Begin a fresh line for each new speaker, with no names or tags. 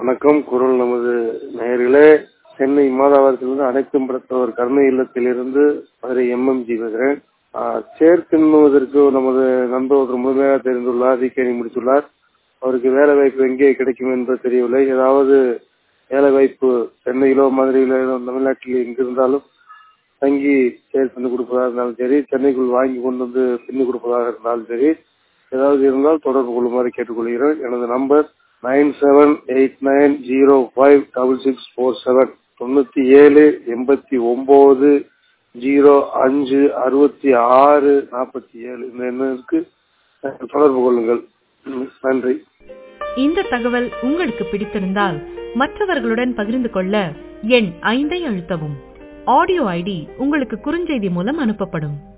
வணக்கம் குரல் நமது நேயர்களே சென்னை மாதாவரத்திலிருந்து அனைத்தும் படைத்தவர் கருணை இல்லத்திலிருந்து மதுரை எம்எம்ஜி பேசுகிறேன் சேர்க்கணுவதற்கு நமது நண்பர் ஒருத்தர் முழுமையாக தெரிந்துள்ளார் டிகேனி முடித்துள்ளார் அவருக்கு வேலை வாய்ப்பு எங்கே கிடைக்கும் என்று தெரியவில்லை ஏதாவது வேலை வாய்ப்பு சென்னையிலோ மதுரையிலோ தமிழ்நாட்டில் எங்கு இருந்தாலும் தங்கி சேர் பண்ணி கொடுப்பதாக இருந்தாலும் சரி சென்னைக்குள் வாங்கி கொண்டு வந்து பின்னி கொடுப்பதாக இருந்தாலும் சரி ஏதாவது இருந்தால் தொடர்பு கொள்ளுமாறு கேட்டுக்கொள்கிறேன் எனது number nine seven eight nine zero five double six four seven தொண்ணூத்தி ஏழு எண்பத்தி ஒன்பது ஜீரோ அஞ்சு அறுபத்தி ஆறு நாற்பத்தி ஏழு இந்த எண்ணிற்கு தொடர்பு கொள்ளுங்கள் நன்றி
இந்த தகவல் உங்களுக்கு பிடித்திருந்தால் மற்றவர்களுடன் பகிர்ந்து கொள்ள எண் ஐந்தை அழுத்தவும் ஆடியோ ஐடி உங்களுக்கு குறுஞ்செய்தி மூலம் அனுப்பப்படும்